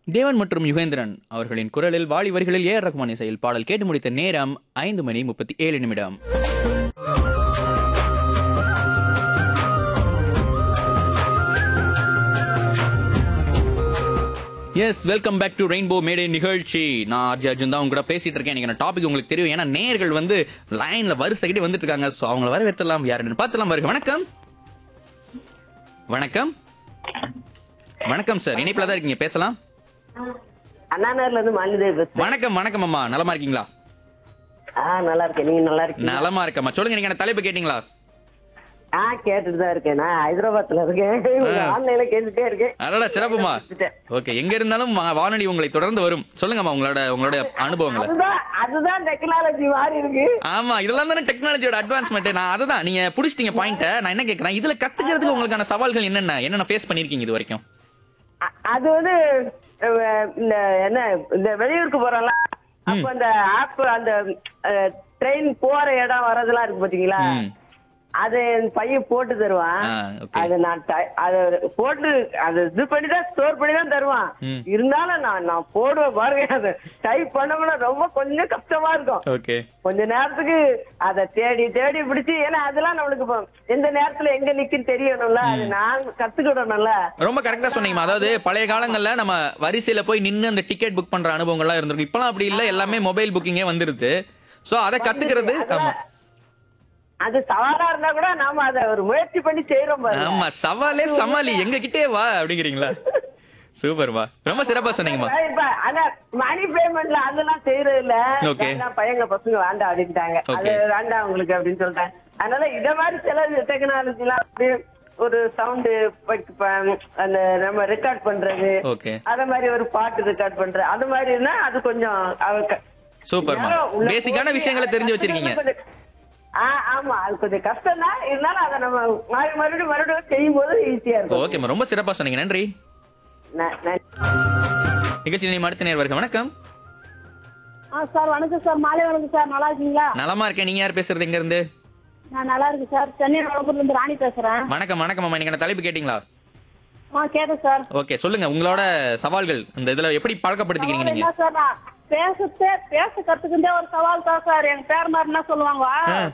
தேவன் மற்றும் யுகேந்திரன் அவர்களின் குரலில் வாலி வரிகளில் ஏஆர் ரஹ்மான் இசையில் பாடல் கேட்டு முடித்த நேரம் ஐந்து மணி முப்பத்தி ஏழு நிமிடம் yes welcome back to Rainbow mayday நிகழ்ச்சி நான் ஆர்ஜி அர்ஜுன் தான் உங்க கூட பேசிட்டு இருக்கேன் எனக்கு டாபிக் உங்களுக்கு தெரியும் ஏன்னா நேர்கள் வந்து லைன்ல வரிசைக்கிட்டே வந்துட்டு இருக்காங்க ஸோ அவங்கள வர வைத்தலாம் யாருன்னு பார்த்துலாம் வருக வணக்கம் வணக்கம் வணக்கம் சார் இணைப்பில் தான் இருக்கீங்க பேசலாம் அண்ணாநகர்ல இருந்து மாலிதேவி பேசுறேன் வணக்கம் வணக்கம் அம்மா நலமா இருக்கீங்களா ஆ நல்லா இருக்கேன் நீங்க நல்லா இருக்கீங்க நலமா இருக்கம்மா சொல்லுங்க நீங்க என்ன தலைப்பு கேட்டீங்களா ஆ கேட்டுட்டு தான் இருக்கேன் நான் ஹைதராபாத்ல இருக்கேன் ஆன்லைன்ல கேட்டுட்டே இருக்கேன் அடடா சிறப்புமா வச்சுட்டேன். ஓகே எங்க இருந்தாலும் வா- வானொலி உங்களை தொடர்ந்து வரும் சொல்லுங்கம்மா உங்களோட உங்களோட அனுபவங்களை அதுதான் அதுதான் டெக்னாலஜி மாறி இருக்கு ஆமா இதெல்லாம் தானே டெக்னாலஜியோட அட்வான்ஸ்மெண்ட் நான் அதுதான் நீங்க புடிச்சிட்டீங்க பாயிண்ட நான் என்ன கேக்குறேன் இதுல கத்துக்கிறதுக்கு உங்களுக்கான சவால்கள் என்னென்ன என்னென்ன ஃபேஸ் பண்ணிருக்கீங்க இது வரைக்கும் அ- அது வந்து அஹ், இந்த என்ன இந்த வெளியூருக்கு போறோம்ல அப்ப அந்த ஆப் அந்த ட்ரெயின் போற இடம் வரதெல்லாம் இருக்கு பாத்தீங்களா ம். அது என் பையன் போட்டு தருவான் ஆ, okay. அது நான் டை- அது போட்டு அது இது பண்ணி தான் ஸ்டோர் பண்ணி தான் தருவான் ம். இருந்தாலும் நான் நான் போடுவேன் பாருங்க அது டைப் பண்ணோம்னா ரொம்ப கொஞ்சம் கஷ்டமா இருக்கும் ஓகே கொஞ்ச நேரத்துக்கு அதை தேடி தேடி பிடிச்சு ஏன்னா அதெல்லாம் நம்மளுக்கு இப்போ எந்த நேரத்துல எங்க நிக்குன்னு தெரியணும்ல அது நான் கத்துக்கிடணும்ல ரொம்ப கரெக்டா சொன்னீங்க அதாவது பழைய காலங்கள்ல நம்ம வரிசையில போய் நின்னு அந்த டிக்கெட் புக் பண்ற அனுபவங்கள்லாம் இருந்திருக்கும் இப்பலாம் அப்படி இல்ல எல்லாமே மொபைல் புக்கிங்கே வந்துருது சோ அதை கத்துக்கிறது ஆமா அது சவாலா இருந்தா கூட நாம அதை ஒரு முயற்சி பண்ணி செய்யறோம் பாருங்க ஆமா சவாலே சமாளி எங்க கிட்டே வா அப்படிங்கிறீங்களா சூப்பர்மா ரொம்ப சிறப்பா சொன்னீங்கம்மா இப்ப ஆனா மணி பேமெண்ட்ல அதெல்லாம் செய்யறது இல்ல Okay. வேண்டாம், பையங்க பசங்க வேண்டாம் அப்படின்ட்டாங்க அது Okay. வேண்டாம் உங்களுக்கு அப்படின்னு சொல்லிட்டாங்க அதனால இத மாதிரி சில டெக்னாலஜி எல்லாம் அப்படியே ஒரு சவுண்ட் அந்த நம்ம ரெக்கார்ட் பண்றது ஓகே அத மாதிரி ஒரு பாட்டு ரெக்கார்ட் பண்றது அது மாதிரி இருந்தா அது கொஞ்சம் அவ- சூப்பர்மா யாரோ உள்ள பேசிக்கான போய் விஷயங்களை தெரிஞ்சு அது வச்சிருக்கீங்க கொஞ்சம் ஆ, ஆமா அது கொஞ்சம் கஷ்டம் தான் இருந்தாலும் அதை நம்ம மாறி மறுபடியும் மறுபடியும் செய்யும் போது ஈஸியா இருக்கும் ஓகேம்மா ரொம்ப சிறப்பா சொன்னீங்க நன்றி ந- ந- நிகழ்ச்சி நீ அடுத்த நேர் வணக்கம் ஆ சார் வணக்கம் சார் மாலை வணக்கம் சார் நல்லா இருக்கீங்களா நலமா இருக்கேன் நீங்க யார் பேசுறது எங்க இருந்து நான் நல்லா இருக்கேன் சார் சென்னை வளப்பூர்ல இருந்து ராணி பேசுறேன் வணக்கம் வணக்கம் அம்மா நீங்க என்ன தலைப்பு கேட்டீங்களா ஆ கேட்டேன் சார் ஓகே சொல்லுங்க உங்களோட சவால்கள் இந்த இதுல எப்படி பழக்கப்படுத்திக்கிறீங்க சவால் நீங்க என்ன சார் நான் பேசத்தே பேச கத்துக்கிட்டே ஒரு சவால் தான் சார் எங்க பேர் மாதிரி என்ன சொல்லுவாங்க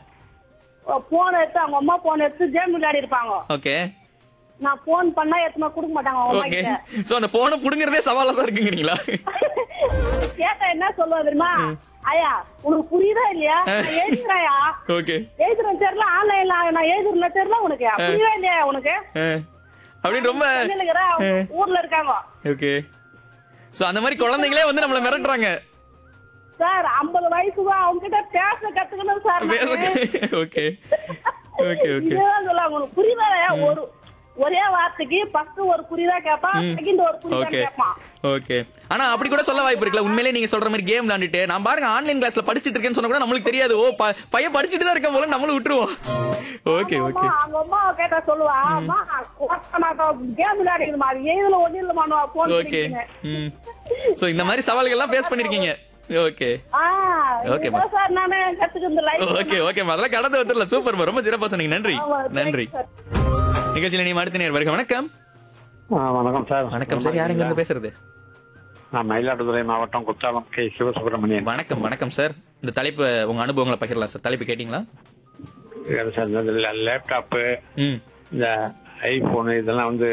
போன் எடுத்து அவங்க அம்மா போன் எடுத்து கேம் விளையாடி இருப்பாங்க ஓகே நான் போன் பண்ணா எத்தனை கொடுக்க மாட்டாங்க அவங்க அம்மா ஓகே கிட்ட சோ அந்த போனை புடுங்கறதே சவாலா தான் இருக்குங்கிறீங்களா கேட்டா என்ன சொல்லுவா தெரியுமா ஐயா உனக்கு புரியுதா இல்லையா நான் எழுதுறாயா ஓகே எழுதுறேன் தெரியல ஆன்லைன்ல நான் எழுதுறேன்ல தெரியல உனக்கு புரியுதா இல்லையா உனக்கு அப்படின்னு ரொம்ப சென்னையில இருக்கிற ஊர்ல இருக்காங்க ஓகே சோ அந்த மாதிரி குழந்தைங்களே வந்து நம்மள மிரட்டுறாங்க சார் ஐம்பது வயசுக்கு அவங்க கிட்ட பேச கத்துக்கணும் சார் நானு. ஓகே ஓகே ஓகே இதுதான் சொல்லுவாங்க உனக்கு புரியுதா ஒரு ஒரே வார்த்தைக்கு ஃபர்ஸ்ட் ஒரு புரியுதா கேட்பான் செகண்ட் ஒரு புரியுதா ஓகே கேட்பான் ஓகே ஆனா அப்படி கூட சொல்ல வாய்ப்பு இருக்குல்ல உண்மையிலே நீங்க சொல்ற மாதிரி கேம் விளையாண்டுட்டு நான் பாருங்க ஆன்லைன் கிளாஸ்ல படிச்சிட்டு இருக்கேன்னு சொன்னா கூட நம்மளுக்கு தெரியாது ஓ ப- பையன் படிச்சிட்டு தான் இருக்க போல நம்மளும் விட்டுருவோம் ஓகே அம்மா, ஓகே அவங்க அம்மா கேட்டா சொல்லுவா அம்மா கேம் விளையாடிக்கணுமா அது எதுல ஒண்ணு இல்லமானுவா போன் ஓகே ம் சோ இந்த மாதிரி சவால்கள்லாம் ஃபேஸ் பண்ணிருக்கீங்க ஓகே Okay, ma. சார் நானே கத்துக்கிறது லைஃப் ஓகே ஓகே அதெல்லாம் கடந்து வந்துடல சூப்பர் ரொம்ப சிறப்பா சொன்னீங்க நன்றி நன்றி நிகழ்ச்சியில நீ அடுத்த நேர் வருக வணக்கம் ஆ, வணக்கம் சார் வணக்கம் சார் யாருங்க இருந்து பேசுறது நான் மயிலாடுதுறை மாவட்டம் குற்றாலம் கே சிவசுப்பிரமணியன் வணக்கம் வணக்கம் சார் இந்த தலைப்பு உங்க அனுபவங்களை பகிரலாம் சார் தலைப்பு கேட்டீங்களா சார் இந்த லேப்டாப்பு ம் இந்த ஐபோனு இதெல்லாம் வந்து